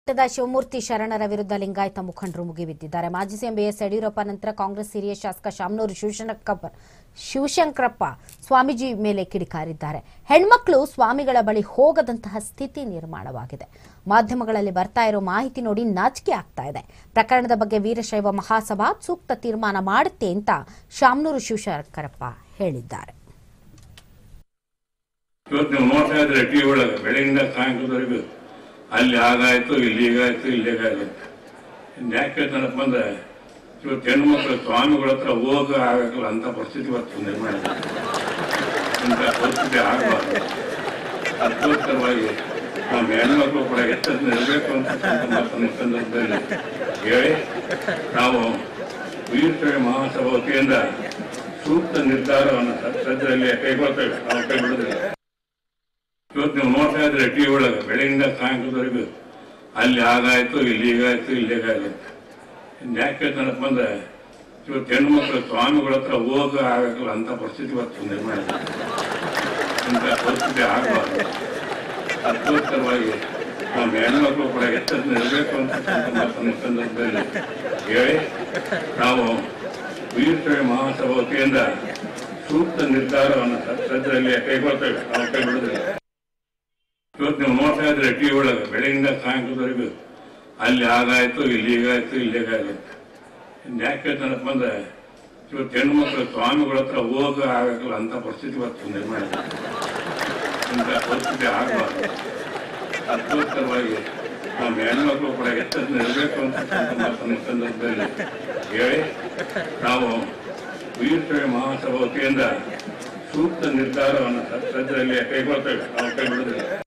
ಪಟ್ಟದ ಶಿವಮೂರ್ತಿ ಶರಣರ ವಿರುದ್ಧ ಲಿಂಗಾಯತ ಮುಖಂಡರು ಮುಗಿಬಿದ್ದಿದ್ದಾರೆ ಮಾಜಿ ಸಿಎಂ ಬಿಎಸ್ ಯಡಿಯೂರಪ್ಪ ನಂತರ ಕಾಂಗ್ರೆಸ್ ಹಿರಿಯ ಶಾಸಕ ಶಾಮನೂರು ಶಿವಶಂಕರಪ್ಪ ಶಿವಶಂಕರಪ್ಪ ಸ್ವಾಮೀಜಿ ಮೇಲೆ ಕಿಡಿಕಾರಿದ್ದಾರೆ ಹೆಣ್ಮಕ್ಳು ಸ್ವಾಮಿಗಳ ಬಳಿ ಹೋಗದಂತಹ ಸ್ಥಿತಿ ನಿರ್ಮಾಣವಾಗಿದೆ ಮಾಧ್ಯಮಗಳಲ್ಲಿ ಬರ್ತಾ ಇರೋ ಮಾಹಿತಿ ನೋಡಿ ನಾಚಿಕೆ ಆಗ್ತಾ ಇದೆ ಪ್ರಕರಣದ ಬಗ್ಗೆ ವೀರಶೈವ ಮಹಾಸಭಾ ಸೂಕ್ತ ತೀರ್ಮಾನ ಮಾಡುತ್ತೆ ಅಂತ ಶಾಮನೂರು ಶಿವಶಂಕರಪ್ಪ ಹೇಳಿದ್ದಾರೆ ಇವತ್ತು ನೀವು ನೋಡ್ತಾ ಇದ್ರೆ ಟಿ ಒಳಗೆ ಬೆಳಗಿಂದ ಸಾಯಂಕಾಲದವರೆಗೂ ಅಲ್ಲಿ ಆಗಾಯ್ತು ಇಲ್ಲಿ ಹೀಗಾಯ್ತು ಇಲ್ಲಿ ಹೀಗಾಯ್ತು ಯಾಕೆ ಹೇಳ್ತಾನಪ್ಪ ಅಂದ್ರೆ ಇವತ್ತು ಹೆಣ್ಮಕ್ಳು ಸ್ವಾಮಿಗಳ ಹತ್ರ ಹೋಗ ಆಗಲ್ಲ ಅಂತ ಪರಿಸ್ಥಿತಿ ಇವತ್ತು ನಿರ್ಮಾಣ ಆಗಿದೆ. ಇಂಥ ಪರಿಸ್ಥಿತಿ ಆಗಬಾರ್ದು ಅದಕ್ಕೋಸ್ಕರವಾಗಿ ನಮ್ಮ ಹೆಣ್ಮಕ್ಳು ಕೂಡ ಎಚ್ಚರಿಕೆ ಇರಬೇಕು ಅಂತ ಮಾತನ್ನು ಈ ಸಂದರ್ಭದಲ್ಲಿ ಹೇಳಿ ನಾವು ವೀರಶೈವ ಮಹಾಸಭಾ ವತಿಯಿಂದ ಸೂಕ್ತ ನಿರ್ಧಾರವನ್ನು ಸದ್ಯದಲ್ಲಿ ಕೈಗೊಳ್ತೇವೆ ನಾವು ಕೈ ಬಿಡುದಿಲ್ಲ ಇವತ್ತು ನೀವು ನೋಡ್ತಾ ಇದ್ರೆ ಟಿ ಒಳಗೆ ಬೆಳಗಿಂದ ಸಾಯಂಕಾಲದವರೆಗೂ ಅಲ್ಲಿ ಆಗಾಯ್ತು ಇಲ್ಲಿ ಹೀಗಾಯ್ತು ಇಲ್ಲಿ ಹೀಗಾಯ್ತು ಯಾಕೆ ಹೇಳ್ತಾನಪ್ಪ ಅಂದ್ರೆ ಇವತ್ತು ಹೆಣ್ಮಕ್ಳು ಸ್ವಾಮಿಗಳ ಹತ್ರ ಹೋಗ ಆಗಲ್ಲ ಅಂತ ಪರಿಸ್ಥಿತಿ ಇವತ್ತು ನಿರ್ಮಾಣ ಆಗಿದೆ. ಇಂಥ ಪರಿಸ್ಥಿತಿ ಆಗಬಾರ್ದು ಅದಕ್ಕೋಸ್ಕರವಾಗಿ ನಮ್ಮ ಹೆಣ್ಮಕ್ಳು ಕೂಡ ಎಚ್ಚರಿಕೆ ಇರಬೇಕು ಅಂತ ಮಾತನ್ನು ಈ ಸಂದರ್ಭದಲ್ಲಿ ಹೇಳಿ ನಾವು ವೀರಶೈವ ಮಹಾಸಭಾ ವತಿಯಿಂದ ಸೂಕ್ತ ನಿರ್ಧಾರವನ್ನು ಸದ್ಯದಲ್ಲಿ ಕೈಗೊಳ್ತೇವೆ ನಾವು ಕೈ ಬಿಡುದಿಲ್ಲ ಇವತ್ತು ನೀವು ನೋಡ್ತಾ ಇದ್ರೆ ಟಿ ಒಳಗೆ ಬೆಳಗಿಂದ ಸಾಯಂಕಾಲದವರೆಗೂ ಅಲ್ಲಿ ಆಗಾಯ್ತು ಇಲ್ಲಿ ಹೀಗಾಯ್ತು ಇಲ್ಲಿ ಹೀಗಾಯ್ತು ಯಾಕೆ ಹೇಳ್ತಾನಪ್ಪ ಅಂದ್ರೆ ಇವತ್ತು ಹೆಣ್ಮಕ್ಳು ಸ್ವಾಮಿಗಳ ಹತ್ರ ಹೋಗ ಆಗಲ್ಲ ಅಂತ ಪರಿಸ್ಥಿತಿ ಇವತ್ತು ನಿರ್ಮಾಣ ಆಗಿದೆ. ಇಂಥ ಪರಿಸ್ಥಿತಿ ಆಗಬಾರ್ದು ಅದಕ್ಕೋಸ್ಕರವಾಗಿ ನಮ್ಮ ಹೆಣ್ಮಕ್ಳು ಕೂಡ ಎಚ್ಚರಿಕೆ ಇರಬೇಕು ಅಂತ ಮಾತನ್ನು ಈ ಸಂದರ್ಭದಲ್ಲಿ ಹೇಳಿ ನಾವು ವೀರಶೈವ ಮಹಾಸಭಾ ವತಿಯಿಂದ ಸೂಕ್ತ ನಿರ್ಧಾರವನ್ನು ಸದ್ಯದಲ್ಲಿ ಕೈಗೊಳ್ತೇವೆ ನಾವು ಕೈ ಬಿಡುದಿಲ್ಲ